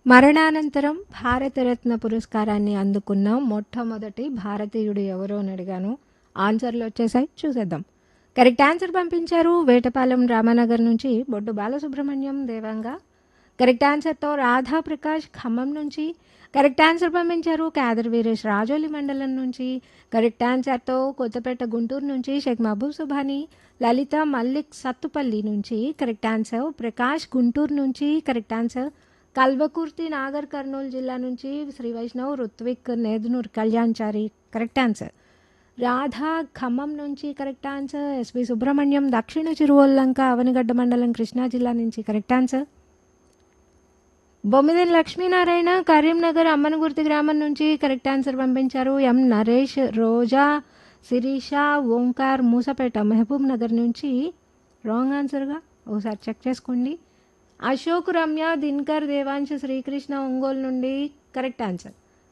మరణానంతరం భారతరత్న పురస్కారాన్ని అందుకున్న మొట్టమొదటి భారతీయుడు ఎవరో అని అడిగాను ఆన్సర్లు వచ్చేసాయి చూసేద్దాం కరెక్ట్ ఆన్సర్ పంపించారు వేటపాలెం రామానగర్ నుంచి బొడ్డు బాలసుబ్రహ్మణ్యం దేవంగా కరెక్ట్ ఆన్సర్తో రాధా ప్రకాష్ ఖమ్మం నుంచి కరెక్ట్ ఆన్సర్ పంపించారు కాదర్ వీరేష్ రాజోలి మండలం నుంచి కరెక్ట్ ఆన్సర్తో కొత్తపేట గుంటూరు నుంచి షేక్ మహబూబ్ సుభాని లలిత మల్లిక్ సత్తుపల్లి నుంచి కరెక్ట్ ఆన్సర్ ప్రకాష్ గుంటూరు నుంచి correct answer Kalwakurthy Nagarkurnool జిల్లా నుంచి శ్రీ వైష్ణవ్ రుత్విక్ నేదునూర్ కళ్యాణ్చారి కరెక్ట్ ఆన్సర్ రాధా ఖమ్మం నుంచి కరెక్ట్ ఆన్సర్ ఎస్వి సుబ్రహ్మణ్యం దక్షిణ చిరువల్లంక అవనిగడ్డ మండలం కృష్ణా జిల్లా నుంచి కరెక్ట్ ఆన్సర్ బొమ్మిదిని లక్ష్మీనారాయణ కరీంనగర్ అమ్మనగుర్తి గ్రామం నుంచి కరెక్ట్ ఆన్సర్ పంపించారు ఎం నరేష్ రోజా శిరీష ఓంకార్ మూసపేట మహబూబ్ నగర్ నుంచి రాంగ్ ఆన్సర్గా ఒకసారి చెక్ చేసుకోండి అశోక్ రమ్య దినకర్ దేవాంశ శ్రీకృష్ణ ఒంగోలు నుండి కరెక్ట్ ఆన్సర్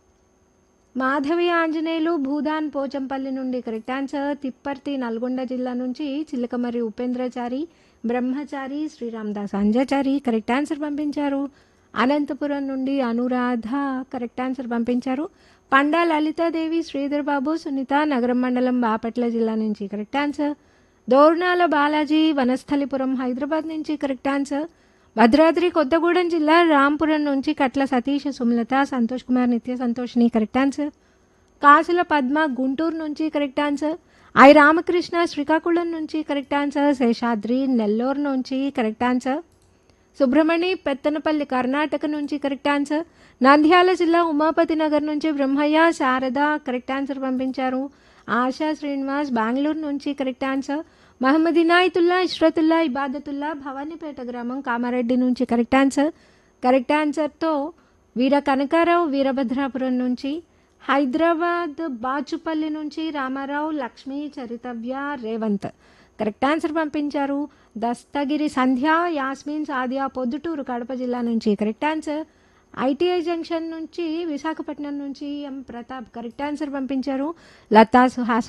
మాధవి ఆంజనేయులు భూదాన్ పోచంపల్లి నుండి కరెక్ట్ ఆన్సర్ తిప్పర్తి నల్గొండ జిల్లా నుంచి చిలకమరి ఉపేంద్రచారి బ్రహ్మచారి శ్రీరామదాస్ అంజాచారి కరెక్ట్ ఆన్సర్ పంపించారు అనంతపురం నుండి అనురాధ కరెక్ట్ ఆన్సర్ పంపించారు పండా లలితాదేవి శ్రీధర్ బాబు సునీత నగరం మండలం బాపట్ల జిల్లా నుంచి కరెక్ట్ ఆన్సర్ దోర్నాల బాలాజీ వనస్థలిపురం హైదరాబాద్ నుంచి కరెక్ట్ ఆన్సర్ భద్రాద్రి కొత్తగూడెం జిల్లా రాంపురం నుంచి కట్ల సతీష్ సుమలత సంతోష్ కుమార్ నిత్య సంతోష్ని కరెక్ట్ ఆన్సర్ కాసుల పద్మ గుంటూరు నుంచి correct answer I Ramakrishna Srikakulam నుంచి కరెక్ట్ ఆన్సర్ శేషాద్రి నెల్లూరు నుంచి కరెక్ట్ ఆన్సర్ సుబ్రహ్మణి పెత్తనపల్లి కర్ణాటక నుంచి కరెక్ట్ ఆన్సర్ నంద్యాల జిల్లా ఉమాపతి నగర్ నుంచి బ్రహ్మయ్య శారద కరెక్ట్ ఆన్సర్ పంపించారు ఆశా శ్రీనివాస్ బెంగళూరు నుంచి కరెక్ట్ ఆన్సర్ మహమ్మద్ ఇనాయతుల్లా ఇష్రతుల్లా ఇబాదతుల్లా భవానీపేట గ్రామం కామారెడ్డి నుంచి కరెక్ట్ ఆన్సర్ కరెక్ట్ ఆన్సర్తో వీర కనకారావు వీరభద్రాపురం నుంచి హైదరాబాద్ బాచుపల్లి నుంచి రామారావు లక్ష్మి చరితవ్య రేవంత్ కరెక్ట్ ఆన్సర్ పంపించారు దస్తగిరి సంధ్య యాస్మిన్ సాదియా పొద్దుటూరు కడప జిల్లా నుంచి కరెక్ట్ ఆన్సర్ ఐటీఐ జంక్షన్ నుంచి విశాఖపట్నం నుంచి ఎం ప్రతాప్ కరెక్ట్ ఆన్సర్ పంపించారు లతా సుహాస్